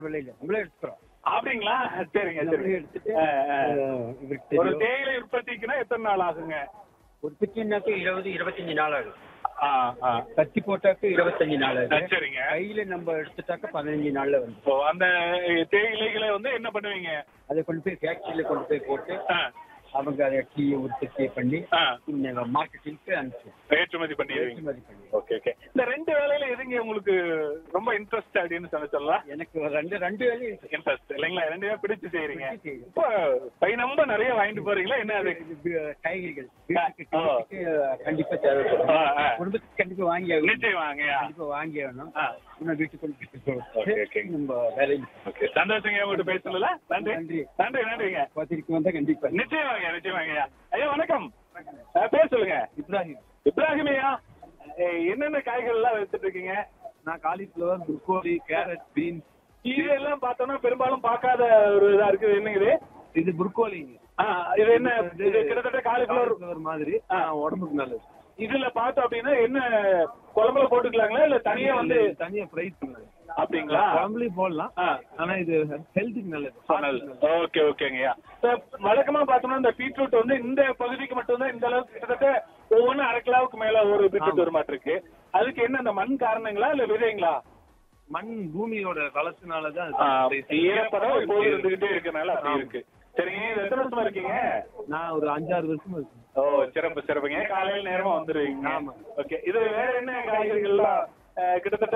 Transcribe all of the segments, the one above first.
விலையில நம்மளே எடுத்துக்கிறோம் அப்படிங்களா சரிங்க நம்மளே சரி எடுத்துட்டு ஆ, ஆ. அஹ், இவருக்கு ஒரு தெரியும். தேயிலை உற்பத்திக்குன்னா எத்தனை நாள் ஆகுங்க உற்பத்தினாக்க இருபது இருபத்தஞ்சு நாள் ஆகும் ஆ, ஆ. கத்தி போட்டாக்க இருபத்தஞ்சு நாள் ஆ, ஆகும் சரிங்க கையில நம்ம எடுத்துட்டாக்க பதினஞ்சு நாள்ல வந்து இப்போ அந்த தேயிலைகளை வந்து என்ன பண்ணுவீங்க அதை கொண்டு போய் ஃபேக்டரியில கொண்டு போய் போட்டு ஆ, அவங்க அதை டீ உற்பத்தி பண்ணி ஆ. மார்க்கெட்டிங்க்கு அனுப்பிச்சு ஏற்றுமதி பண்ணிடுவீங்க ஏற்றுமதி பண்ணி ஓகே ஓகே இந்த ரெண்டு வேலையில எதுங்க உங்களுக்கு ரொம்ப இன்ட்ரெஸ்ட் அப்படின்னு சொல்ல சொல்லலாம் எனக்கு ஒரு ரெண்டு ரெண்டு வேலையும் இருக்கு. இன்ட்ரெஸ்ட் இல்லைங்களா ரெண்டுமே பிடிச்சு செய்யறீங்க பிடிச்சு செய்றேன். இப்போ பை நம்ப நிறைய வாங்கிட்டு போறீங்களா என்ன அது இது பி- காய்கறிகள் வீட்டுக்கு ஆ. டீக்கு கண்டிப்பா தேவைப்படும் ஆ, ஆ. குடும்பத்துக்கு கண்டிப்பா வாங்கி ஆகணும் நிச்சயம் வாங்கயா கண்டிப்பா வாங்கி ஆகணும் ஆ. இன்னும் வீட்டுக்கு கொண்டு போய் ஓகே, ஓகே. நம்ம வேலையில் ஓகே சந்தோஷங்க உங்கள்கிட்ட பேசுனதுல நன்றி நன்றி. நன்றி நன்றிங்க பத்திரிக்கை வந்தா கண்டிப்பா நிச்சயமாங்க நிச்சயமாங்க ஐயா வணக்கம் ஆ, பேர் சொல்லுங்க இப்ராஹிம் இப்ராஹிம் ஐயா ஏய், என்னென்ன காய்கறி எல்லாம் வச்சுட்டு இருக்கீங்க நான் காலிஃபிளவர் புரோக்கோலி கேரட் பீன்ஸ் இதெல்லாம் பார்த்தோம்னா பெரும்பாலும் பார்க்காத ஒரு இதா இருக்குது என்னங்க இது இது புரோக்கோலிங்க ஆ, இது என்ன இது கிட்டத்தட்ட காலிஃபிளவர் மாதிரி ஆ. உடம்புக்கு நல்லது இதுல பார்த்தோம் அப்படின்னா என்ன குழம்புல போட்டுக்கலாங்களா இல்ல தனியா வந்து தனியா ஃப்ரை பண்ணது அப்படிங்களா குழம்புலயும் போடலாம் ஆ. ஆனா இது ஹெல்த்துக்கு நல்லது ஓகே ஓகேங்கய்யா இப்ப வழக்கமா பார்த்தோம்னா இந்த பீட்ரூட் வந்து இந்த பகுதிக்கு மட்டும்தான் இந்த அளவுக்கு கிட்டத்தட்ட ஒவ்வொன்றும் அரை கிலோவுக்கு மேல ஒரு பீட்ரூட் ஒரு மாட்டு இருக்கு அதுக்கு என்ன அந்த மண் காரணங்களா இல்ல விதைங்களா மண் பூமியோட வளர்ச்சினாலதான் ஈரப்பதம் எப்போதும் இருந்துகிட்டே இருக்கனால அப்படி இருக்கு சரிங்க இது எத்தனை வருஷமா இருக்கீங்க நான் ஒரு அஞ்சாறு வருஷமா இருக்கேன் ஓ சிறப்பு சிறப்புங்க காலையில நேரமா வந்துருவீங்க ஆமா. ஓகே இது வேற என்ன காய்கறிகள்லாம் அஹ், கிட்டத்தட்ட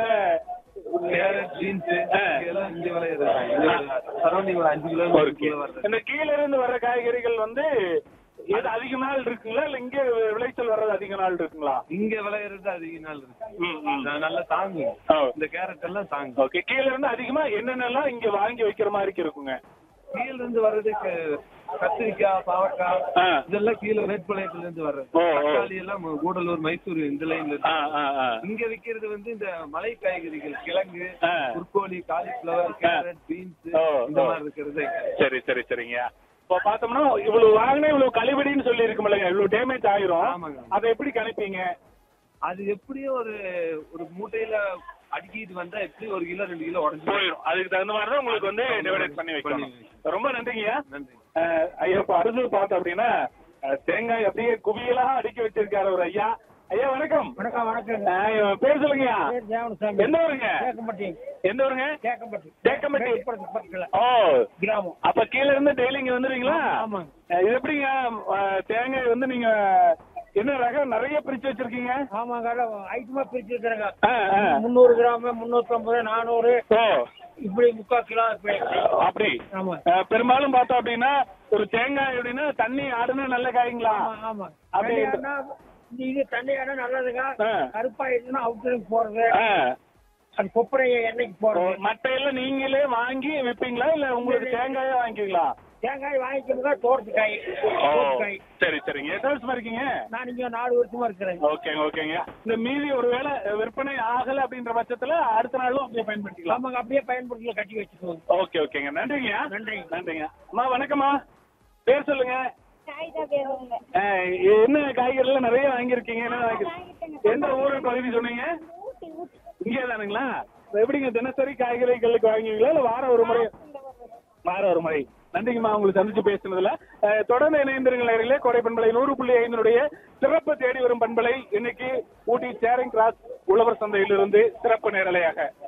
கேரட் பீன்ஸ் ஆ. இதெல்லாம் இங்க விளையுது சரௌண்டிங் ஒரு அஞ்சு கிலோ இருக்கு. இந்த கீழ இருந்து வர்ற காய்கறிகள் வந்து இது அதிக நாள் இருக்குங்களா இல்ல இங்க விளைச்சல் வர்றது அதிக நாள் இருக்குங்களா இங்க விளையிறது அதிக நாள் இருக்கு ம், ம். நான் நல்லா தாங்கும் ஓ. இந்த கேரட் எல்லாம் தாங்கும் ஓகே கீழ இருந்து அதிகமா என்னென்னலாம் இங்க வாங்கி வைக்கிற மாதிரி இருக்குங்க கீழ இருந்து வர்றதுக்கு கத்திரிக்காய் பாவக்காய் ஆ. இதெல்லாம் கீழ மேற்பாளையத்துல இருந்து வர்றது ஓ, ஓ. தக்காளி எல்லாம் கூடலூர் மைசூர் இந்த லைன்ல ஆ, இருக்கு ஆ, ஆ. இங்க விக்கிறது வந்து இந்த மலை காய்கறிகள் கிழங்கு ஆ. புர்கோலி காலிஃபிளவர் கேரட் பீன்ஸ் ஓ, இந்த ஓ. மாதிரி இருக்கிறது சரி சரி சரிங்க இப்போ பார்த்தோம்னா இவ்வளவு வாங்கினா இவ்வளவு கழிவடின்னு சொல்லி இருக்குமில்லங்க இவ்வளவு டேமேஜ் ஆயிரும் ஆமாங்க. அதை எப்படி கணிப்பீங்க அது எப்படியும் ஒரு ஒரு மூட்டையில அடுக்கிட்டு வந்தா எப்படி ஒரு கிலோ ரெண்டு கிலோ உடஞ்சு போயிடும் அதுக்கு தகுந்த மாதிரி தான் உங்களுக்கு வந்து டிவைடேட் பண்ணி வைக்கணும் ரொம்ப நன்றிங்கய்யா நன்றி அஹ் ஐயா இப்ப அடுத்தது பார்த்தோம் அப்படின்னா அஹ் தேங்காய் அப்படியே குவியலா அடுக்கி வச்சிருக்காரு ஒரு ஐயா ஐயா வணக்கம் வணக்கம் வணக்கம் அஹ் இவன் பேர் சொல்லுங்கய்யா பேர் ஜெயவனசாமி எந்த ஊருங்க கேக்கம்பட்டி எந்த ஊருங்க கேக்கம்பட்டி தேக்கம்பட்டி. மேட்டுப்பாளையம் பக்கத்துல ஓ கிராமம் அப்ப கீழ இருந்து டெய்லி இங்க வந்துருவீங்களா ஆமாங்க. அஹ் இது எப்படிங்க அஹ் தேங்காய் வந்து நீங்க என்ன ரகம் நிறைய பிரிச்சு வச்சிருக்கீங்க ஆமாங்க ஐட்டமா பிரிச்சு இருக்கிறாங்க ஆ, ஆ. முந்நூறு கிராம் முந்நூத்தி ஐம்பது நானூறு ஓ இப்படி முக்கால் கிலோ இப்படி அப்படி ஆமா அஹ் பெரும்பாலும் பார்த்தோம் அப்படின்னா ஒரு தேங்காய் அப்படின்னா தண்ணி ஆடுனா நல்ல காய்ங்களா ஆமா ஆமா அப்படி தண்ணி ஆனா, இது தண்ணி ஆனா நல்லதுங்க ஆ. கருப்பாயிடுச்சுன்னா அவுட்டருக்கு போறது ஆ. அது கொப்பரை எண்ணெய்க்கு ஓ, போறது மட்டையெல்லாம் நீங்களே வாங்கி விப்பீங்களா இல்ல உங்களுக்கு தேங்காயே வாங்கிக்குவீங்களா தேங்காய் வாங்கிக்கோங்க தோட்டத்துக்காய் ஓ தோட்டக்காய் சரி சரிங்க எத்தனை வருஷமா இருக்கீங்க நான் இங்க நாலு வருஷமா இருக்கிறேன் ஓகேங்க ஓகேங்க இந்த மீதி ஒருவேளை விற்பனை ஆகல அப்படின்ற பட்சத்துல அடுத்த நாளும் அப்படியே பயன்படுத்திக்கலாம் ஆமாங்க அப்படியே பயன்படுத்தி கட்டி வச்சுக்கோங்க ஓகே ஓகேங்க நன்றிங்க நன்றி. நன்றிங்க அம்மா வணக்கம்மா பேர் சொல்லுங்க காய்தா பேருங்க அஹ், என்ன காய்கறி எல்லாம் நிறைய வாங்கியிருக்கீங்க என்ன வாங்கி எந்த ஊரு பகுதி சொன்னீங்க ஊட்டி ஊட்டி இங்கே தானுங்களா இப்ப எப்படிங்க தினசரி காய்கறிகளுக்கு வாங்குவீங்களா இல்ல வாரம் ஒரு முறை வாரம் ஒரு முறை நன்றிங்கம்மா உங்களுக்கு சந்திச்சு பேசுனதுல அஹ், தொடர்ந்து இணைந்திருங்கள் நேர்களே கோடை பண்பலை நூறு புள்ளி ஐந்தினுடைய சிறப்பு தேடி வரும் பண்பலை இன்னைக்கு ஊட்டி சேரிங் கிராஸ் உழவர் சந்தையிலிருந்து சிறப்பு நேரலையாக